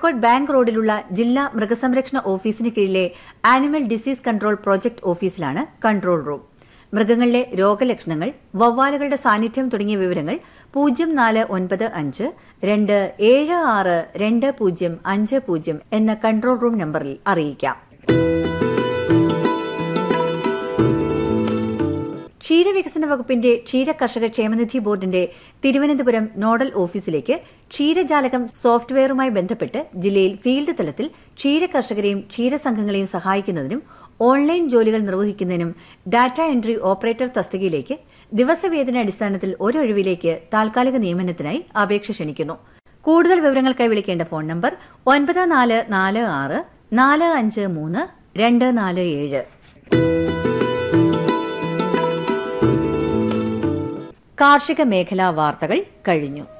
Kozhikode bank റോഡിലുള്ള ജില്ലാ മൃഗസംരക്ഷണ ഓഫീസിന് കീഴിലെ ആനിമൽ ഡിസീസ് കൺട്രോൾ പ്രോജക്ട് ഓഫീസിലാണ് കൺട്രോൾ റൂം മൃഗങ്ങളിലെ രോഗലക്ഷണങ്ങൾ വവ്വാലുകളുടെ സാന്നിധ്യം തുടങ്ങിയ വിവരങ്ങൾ പൂജ്യം നാല് ഒൻപത് അഞ്ച് രണ്ട് ഏഴ് ആറ് രണ്ട് പൂജ്യം അഞ്ച് പൂജ്യം എന്ന കൺട്രോൾ റൂം നമ്പറിൽ അറിയിക്കാം ക്ഷീരവികസന വകുപ്പിന്റെ ക്ഷീര കർഷക ക്ഷേമനിധി ബോർഡിന്റെ തിരുവനന്തപുരം നോഡൽ ഓഫീസിലേക്ക് ക്ഷീരജാലകം സോഫ്റ്റ്വെയറുമായി ബന്ധപ്പെട്ട് ജില്ലയിൽ ഫീൽഡ് തലത്തിൽ ക്ഷീര കർഷകരെയും ക്ഷീരസംഘങ്ങളെയും സഹായിക്കുന്നതിനും ഓൺലൈൻ ജോലികൾ നിർവഹിക്കുന്നതിനും ഡാറ്റ എൻട്രി ഓപ്പറേറ്റർ തസ്തികയിലേക്ക് ദിവസവേതന അടിസ്ഥാനത്തിൽ ഒരൊഴിവിലേക്ക് താൽക്കാലിക നിയമനത്തിനായി അപേക്ഷ ക്ഷണിക്കുന്നു കൂടുതൽ വിവരങ്ങൾക്കായി വിളിക്കേണ്ട ഫോൺ നമ്പർ ഒൻപത് നാല് നാല് ആറ് നാല് അഞ്ച് മൂന്ന് രണ്ട് നാല് ഏഴ് കാർഷിക മേഖലാ വാർത്തകൾ കഴിഞ്ഞു